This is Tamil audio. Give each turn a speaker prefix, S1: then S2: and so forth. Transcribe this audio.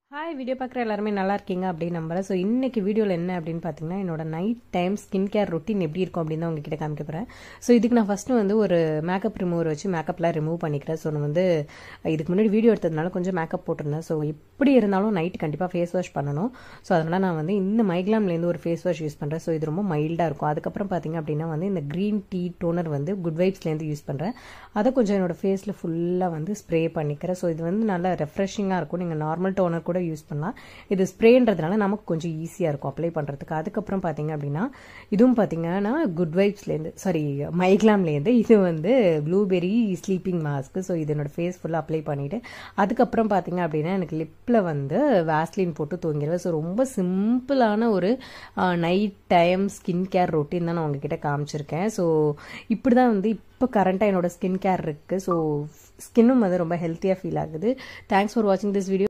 S1: ஹாய் வீடியோ பார்க்குற எல்லாருமே நல்லா இருக்கீங்க அப்படின்னு நம்புறேன் ஸோ இன்னைக்கு வீடியோவில் என்ன அப்படின்னு பார்த்தீங்கன்னா என்னோட night time skin care routine எப்படி இருக்கும் அப்படின்னு தான் உங்ககிட்ட காமிக்க போகிறேன் ஸோ இதுக்கு நான் ஃபஸ்ட்டு வந்து ஒரு மேக்கப் ரிமூவர் வச்சு மேக்கப்லாம் ரிமூவ் பண்ணிக்கிறேன் ஸோ நான் வந்து இதுக்கு முன்னாடி வீடியோ எடுத்ததுனால கொஞ்சம் மேக்கப் போட்டிருந்தேன் ஸோ எப்படி இருந்தாலும் நைட் கண்டிப்பாக ஃபேஸ் வாஷ் பண்ணணும் ஸோ அதனால் நான் வந்து இந்த மைக்லாம்லேருந்து ஒரு ஃபேஸ் வாஷ் யூஸ் பண்ணுறேன் ஸோ இது ரொம்ப மைல்டாக இருக்கும் அதுக்கப்புறம் பார்த்தீங்க அப்படின்னா வந்து இந்த க்ரீன் டீ டோனர் வந்து குட் வைப்ஸ்லேருந்து யூஸ் பண்ணுறேன் அதை கொஞ்சம் என்னோட ஃபேஸில் ஃபுல்லாக வந்து ஸ்ப்ரே பண்ணிக்கிறேன் ஸோ இது வந்து நல்லா ரெஃப்ரெஷிங்காக இருக்கும் நீங்கள் நார்மல் டோனர் கூட யூஸ் பண்ணலாம் இது ஸ்ப்ரேன்றதுனால நமக்கு கொஞ்சம் ஈஸியாக இருக்கும் அப்ளை பண்ணுறதுக்கு அதுக்கப்புறம் பார்த்தீங்க அப்படின்னா இதுவும் பார்த்தீங்கன்னா குட் வைப்ஸ்லேருந்து சாரி மைக்லாம்லேருந்து இது வந்து ப்ளூபெரி ஸ்லீப்பிங் மாஸ்க்கு ஸோ இது என்னோட ஃபேஸ் ஃபுல்லாக அப்ளை பண்ணிவிட்டு அதுக்கப்புறம் பார்த்தீங்க அப்படின்னா எனக்கு லிப்பில் வந்து வேஸ்லின் போட்டு தூங்கிடுவேன் ஸோ ரொம்ப சிம்பிளான ஒரு night time skin care routine தான் நான் உங்ககிட்ட காமிச்சிருக்கேன் ஸோ இப்படி தான் வந்து இப்போ கரண்ட்டாக என்னோட ஸ்கின் கேர் இருக்குது ஸோ ஸ்கின்னும் வந்து ரொம்ப ஹெல்த்தியாக ஃபீல் ஆகுது தேங்க்ஸ் ஃபார் வாட்சிங் திஸ் வீடியோ